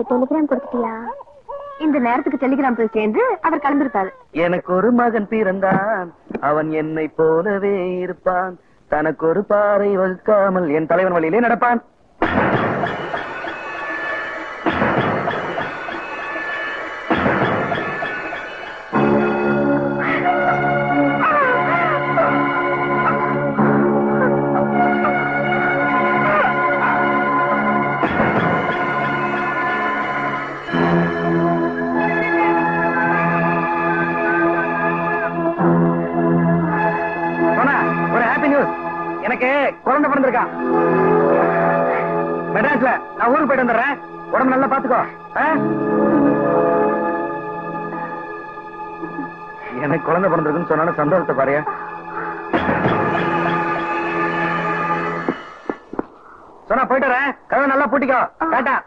Telegram கொடுத்துட்டியா இந்த நேரத்துக்கு Telegram போய் சேர்ந்து அவர் கிளம்பிருப்பாரு எனக்கு ஒரு மகன் பிறந்தான் அவன் என்னை போலவே இருப்பான் தனக்கு ஒரு பாறை வகுக்காமல் என் தலைவன் வழியிலே நடப்பான் சோனா, ஒரு ஹாப்பி நியூஸ் எனக்கு குழந்தை பிறந்திருக்கான் மெட்ராஸ்ல நான் ஊருக்கு போயிட்டு வந்துடுறேன் உடம்பு நல்லா பாத்துக்கோ ஆ? எனக்கு குழந்தை பிறந்திருக்குன்னு சொன்னாலும் சந்தோஷத்தை பாருயா சொன்னா போயிட்டு வரேன் கதவை நல்லா பூட்டிக்கோ டாட்டா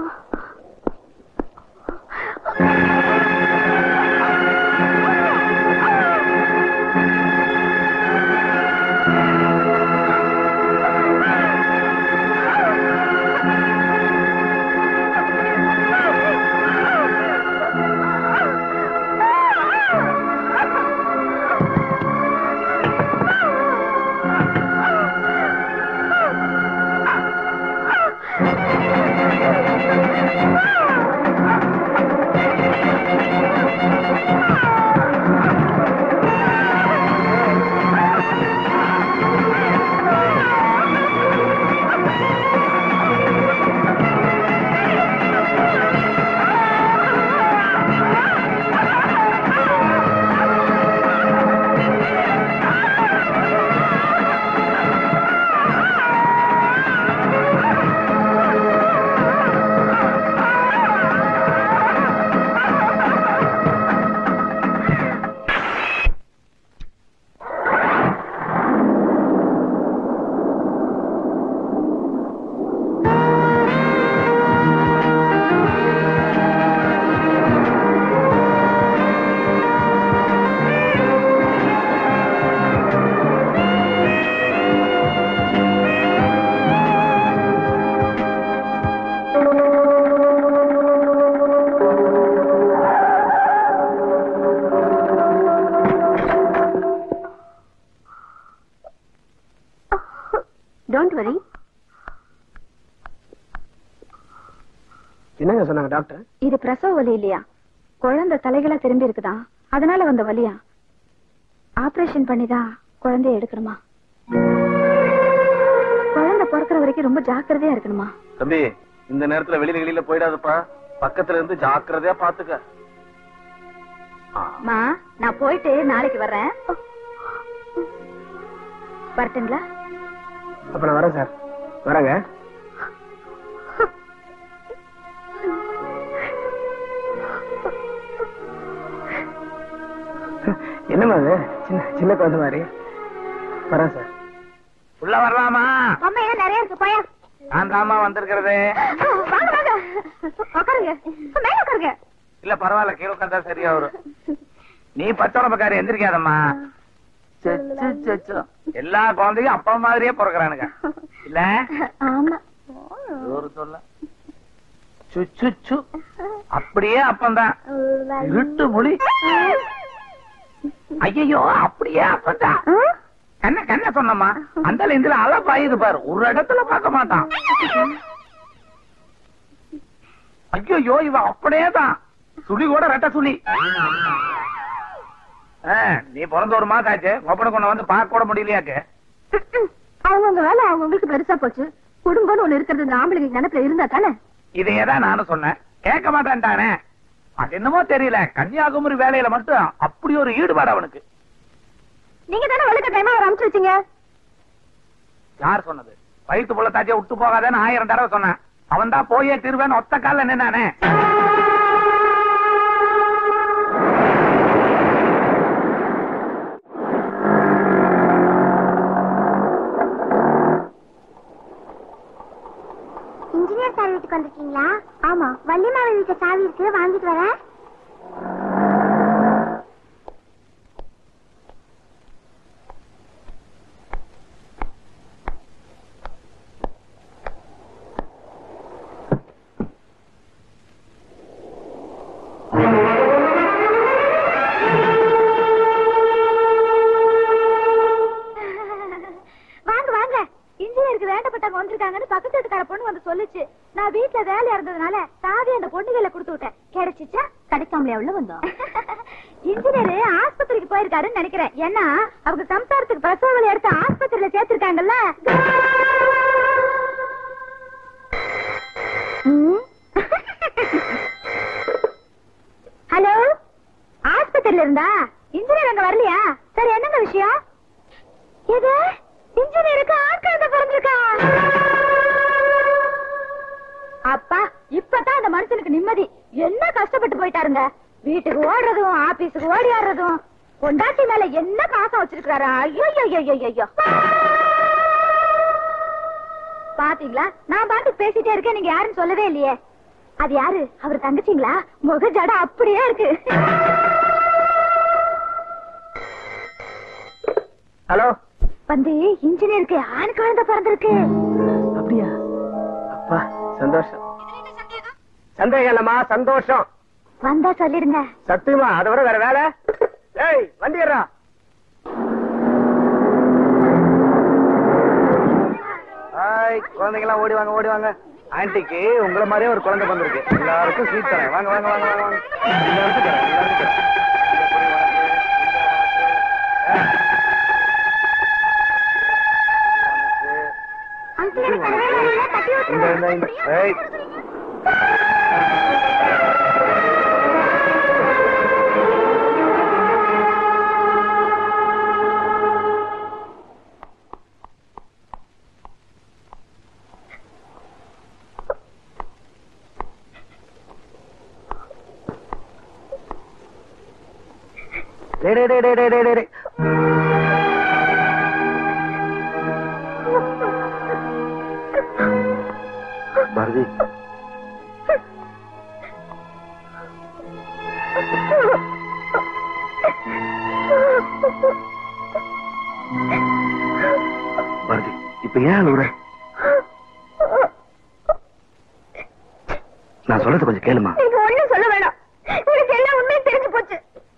டோன்ட் வரி என்னங்க சொன்னாங்க டாக்டர் இது பிரசவ வலி இல்லையா குழந்தை தலைகளா திரும்பி இருக்குதா அதனால வந்த வலியா ஆபரேஷன் பண்ணிதான் குழந்தைய எடுக்கணுமா குழந்தை பிறக்கிற வரைக்கும் ரொம்ப ஜாக்கிரதையா இருக்கணுமா தம்பி இந்த நேரத்துல வெளியில வெளியில போயிடாதப்பா பக்கத்துல இருந்து ஜாக்கிரதையா பாத்துக்க மா நான் போயிட்டு நாளைக்கு வர்றேன் வரட்டுங்களா அப்ப நான் வரேன் சார் வரேங்க என்னம்மா அது சின்ன சின்ன குழந்தை மாதிரி வரேன் சார் உள்ள வரலாமா அம்மா ஏன் நிறைய இருக்கு போயா நான் தாமா வந்திருக்கிறது வாங்க வாங்க உட்காருங்க மேல உட்காருங்க இல்ல பரவாயில்ல கீழே உட்காந்தா சரியா வரும் நீ பச்சோடப்பக்காரி எந்திரிக்காதம்மா சு, சு, சு, சு. எல்லா குழந்தையும் அப்பா மாதிரியே பிறக்கிறானுங்க இல்ல ஆமா ஒரு சொல்ல சு, சு, சு. அப்படியே அப்பந்தான் இருட்டு மொழி ஐயோ அப்படியே அப்பந்தான் கண்ண கண்ண சொன்னம்மா அந்த இதுல அலை பாயுது பாரு ஒரு இடத்துல பார்க்க மாட்டான் ஐயோ இவன் அப்படியே தான் சுழி கூட ரெட்ட சுழி ஆ, நீ பிறந்த ஒரு மாசம் ஆச்சு ஒப்பனை கொண்டு வந்து பார்க்க கூட முடியலையாக்கு அவங்கவுங்க வேலை அவங்களுக்கு பெருசா போச்சு குடும்பம்னு ஒண்ணு இருக்கிறது இந்த ஆம்பளைங்க நினைப்புல இருந்தா தானே இதையே தான் நானும் சொன்னேன் கேட்க மாட்டான்டானே அது என்னமோ தெரியல கன்னியாகுமரி வேலையில மட்டும் அப்படி ஒரு ஈடுபாடு அவனுக்கு நீங்க தானே வழுக்க டைமா அவர் அனுப்பிச்சு வச்சீங்க யார் சொன்னது வயிற்று புள்ள தாச்சியா விட்டு போகாதேன்னு ஆயிரம் தடவை சொன்னேன் அவன் தான் போயே திருவேன்னு ஒத்த கால நின்னானே இன்ஜினியர் சார் வீட்டுக்கு வந்திருக்கீங்களா ஆமா வள்ளிமாவை வீட்டு சாவி இருக்கு வாங்கிட்டு வரேன் வேற பொண்ணு வந்து சொல்லுச்சு நான் வீட்டுல வேலையா இருந்ததுனால சாவி அந்த பொண்ணுகளை கொடுத்து விட்டேன் கிடைச்சிச்சா கிடைக்காமலே உள்ள வந்தோம் இன்ஜினியர் ஆஸ்பத்திரிக்கு போயிருக்காருன்னு நினைக்கிறேன் ஏன்னா அவங்க சம்சாரத்துக்கு பிரசவ வலி எடுத்து ஆஸ்பத்திரியில சேர்த்திருக்காங்கல்ல ஹலோ ஆஸ்பத்திரியில இருந்தா இன்ஜினியர் அங்க வரலையா சரி என்னங்க விஷயம் எது இன்ஜினியருக்கு ஆட்காந்த பிறந்திருக்கா அப்பா இப்பதான் அந்த மனுஷனுக்கு நிம்மதி என்ன கஷ்டப்பட்டு போயிட்டாருங்க வீட்டுக்கு ஓடுறதும் ஆபீஸுக்கு ஓடி ஆடுறதும் பொண்டாட்டி மேல என்ன பாசம் வச்சிருக்காரு ஐயோ ஐயோ ஐயோ ஐயோ பாத்தீங்களா நான் பாட்டு பேசிட்டே இருக்கேன் நீங்க யாருன்னு சொல்லவே இல்லையே அது யாரு அவர் தங்கச்சிங்களா முக ஜட அப்படியே இருக்கு ஹலோ வந்து இன்ஜினியருக்கு ஆண் குழந்தை பிறந்திருக்கு அப்படியா அப்பா சந்தோஷம் சந்தேகம் இல்லம்மா சந்தோஷம் வந்தா சொல்லிடுங்க சத்தியமா அதை விட வேற வேலை ஏய் வண்டிடுறா ஹாய் குழந்தைங்கலாம் ஓடி வாங்க ஓடி வாங்க ஆன்ட்டிக்கு உங்கள மாதிரியே ஒரு குழந்தை வந்திருக்கு எல்லாருக்கும் ஸ்வீட் தரேன் வாங்க வாங்க வாங்க வாங்க வாங்க எல்லாருக்கும் தரேன் எல்லாருக்கும் தரேன் இங்க போய் உனக்கு, இங்க உனக்கு, அங்கிள் எனக்கு வேலை இல்லை, தட்டி இந்த விட்டுருங்க. இந்த இந்த ஏய் டேய் டேய் டேய் டேய் டேய் டேய் டேய். பாரதி பாரதி இப்ப ஏன் அழுகுற நான் சொல்றது கொஞ்சம் கேளுமா நீங்க ஒண்ணும் சொல்ல வேணாம் எனக்கு எல்லாம் உண்மையும் தெரிஞ்சு போச்சு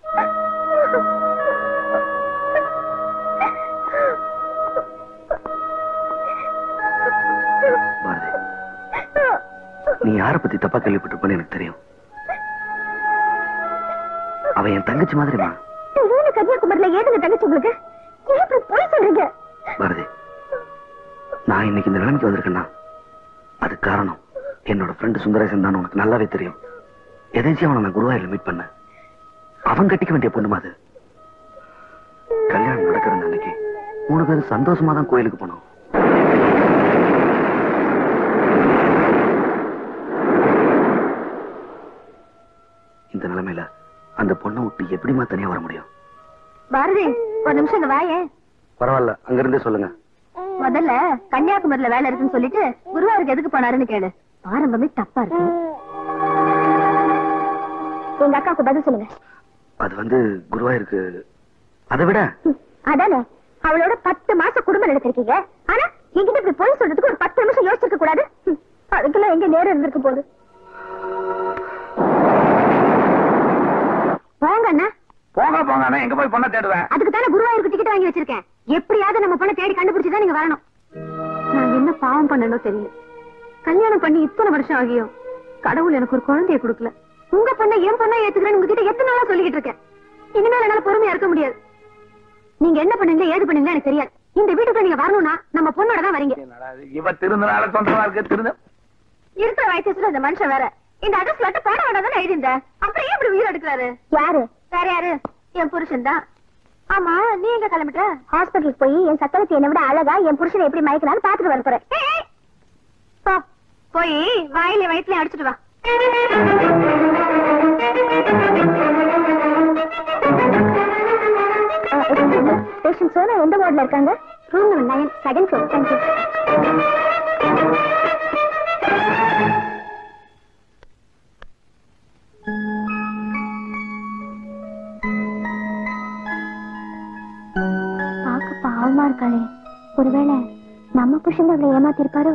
பாரதி நீ யார பத்தி தப்பா கேள்விப்பட்டிருப்பன்னு எனக்கு தெரியும் அவ என் தங்கச்சி மாதிரிமா திடீர்னு கன்னியாகுமரியில ஏதுங்க தங்கச்சி உங்களுக்கு ஏன் இப்படி போய் சொல்றீங்க பாரதி நான் இன்னைக்கு இந்த நிலைமைக்கு வந்திருக்கேன்னா அது காரணம் என்னோட ஃப்ரெண்டு சுந்தரேசன் தான் உனக்கு நல்லாவே தெரியும் எதாச்சும் அவனை நான் குருவாயூர்ல மீட் பண்ணேன் அவன் கட்டிக்க வேண்டிய பொண்ணுமா அது கல்யாணம் நடக்கிற அன்னைக்கு மூணு பேரும் சந்தோஷமா தான் கோயிலுக்கு போனோம் இந்த நிலைமையில அந்த பொண்ணை விட்டு எப்படிமா தனியா வர முடியும் பாரதி ஒரு நிமிஷம் இங்க வாயே பரவாயில்ல அங்கிருந்தே சொல்லுங்க முதல்ல கன்னியாகுமரியில வேலை இருக்குன்னு சொல்லிட்டு குருவாருக்கு எதுக்கு போனாருன்னு கேளு ஆரம்பமே தப்பா இருக்கு எங்க அக்காவுக்கு பதில் சொல்லுங்க அது வந்து குருவாயூருக்கு அதை விட ம், அதானே அவளோட பத்து மாசம் குடும்பம் நடத்திருக்கீங்க ஆனா என்கிட்ட இப்படி போய் சொல்றதுக்கு ஒரு பத்து நிமிஷம் யோசிச்சிருக்க கூடாது ம், அதுக்கெல்லாம் எங்க நேரம் இருந்திருக்க போகுது போங்க அண்ணா போங்க போங்க அண்ணா, எங்க போய் பொண்ணை தேடுவேன் அதுக்கு தானே குருவாயூருக்கு டிக்கெட் வாங்கி வச்சிருக்கேன் எப்படியாவது நம்ம பொண்ணை தேடி கண்டுபிடிச்சுதான் நீங்க வரணும் நான் என்ன பாவம் பண்ணணும் தெரியல கல்யாணம் பண்ணி இத்தனை வருஷம் ஆகியும் கடவுள் எனக்கு ஒரு குழந்தைய கொடுக்கல உங்க பொண்ணை என் பொண்ணா ஏத்துக்கிறேன்னு உங்ககிட்ட எத்தனை நாளா சொல்லிக்கிட்டு இருக்கேன் இனிமேல் என்னால பொறுமையா இருக்க முடியாது நீங்க என்ன பண்ணுங்க ஏது பண்ணுங்க எனக்கு தெரியாது இந்த வீட்டுக்கு நீங்க வரணும்னா நம்ம பொண்ணோட தான் வரீங்க இவ திருந்தனால தொந்தரவா இருக்கு திருந்த இருக்கிற வயசுல இந்த மனுஷன் வேற இந்த அட்ரஸ் லெட்டர் போட வேண்டாம் எழுதிருந்தேன் அப்புறம் ஏன் இப்படி உயிர் எடுக்கிறாரு யாரு வேற யாரு என் புருஷன் தான் ஆமா நீ எங்க கிளம்பிட்ட ஹாஸ்பிட்டலுக்கு போய் என் சக்கரத்தை என்னை விட அழகா என் புருஷனை எப்படி மயக்கிறான்னு பாத்துட்டு வர போறேன் ஏய், ஏய். போ போய் வாயில வயிற்றுல அடிச்சிட்டு வா பேஷண்ட் சோனா எந்த வார்டுல இருக்காங்க room number nine second floor thank you பார்க்க பாவமா இருக்காளே ஒருவேளை நம்ம புருஷன் அவளை ஏமாத்திருப்பாரோ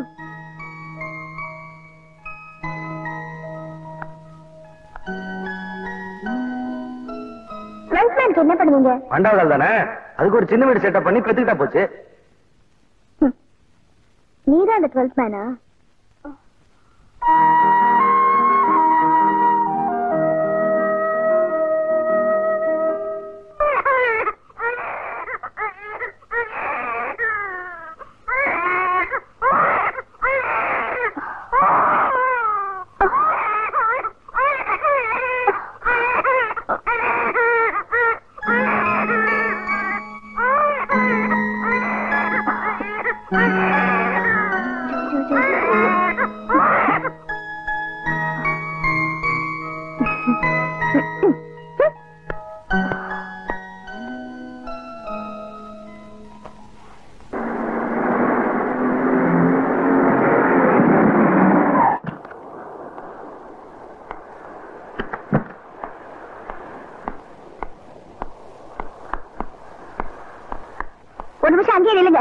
ஃப்ரெண்ட்ஸ் மேனுக்கு என்ன பண்ணுவீங்க பண்டாவதால் தானே அதுக்கு ஒரு சின்ன வீடு செட்டப் பண்ணி பெத்துக்கிட்டா போச்சு நீதான் அந்த டுவெல்த் மேனா ஒரு நிமிஷம் அங்கேயே நில்லுங்க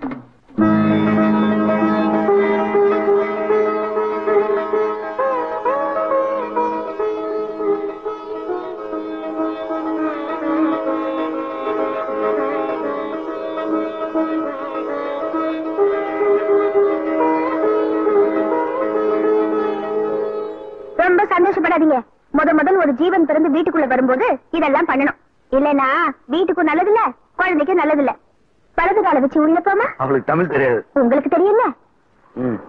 ரொம்ப சந்தோஷப்படாதீங்க முத முதல் ஒரு ஜீவன் பிறந்து வீட்டுக்குள்ள வரும்போது இதெல்லாம் பண்ணணும் இல்லைன்னா வீட்டுக்கும் நல்லது இல்ல குழந்தைக்கும் நல்லது இல்ல வலது காலை வச்சு உள்ள போமா அவளுக்கு தமிழ் தெரியாது உங்களுக்கு தெரியல ம்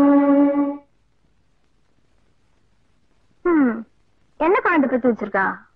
ஹம், என்ன குழந்தை பெத்து வச்சிருக்கா